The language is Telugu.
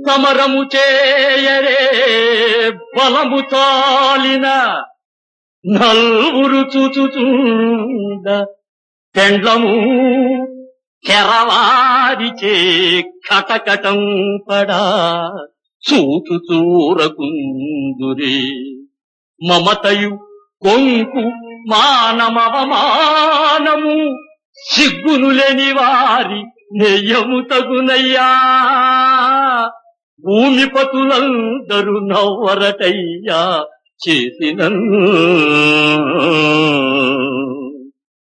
సమరము చేయరే బలము తాలిన నల్వురు చూచుచుండ పెండ్లము కెరవారిచే కటకటం పడా చూచు చూరకుందురే మమతయు కొంకు మానమవమానము సిగ్గును లేని వారి నెయ్యము తగునయ్యా భూమిపతులందరూ నవ్వరటయ్యా చేసిన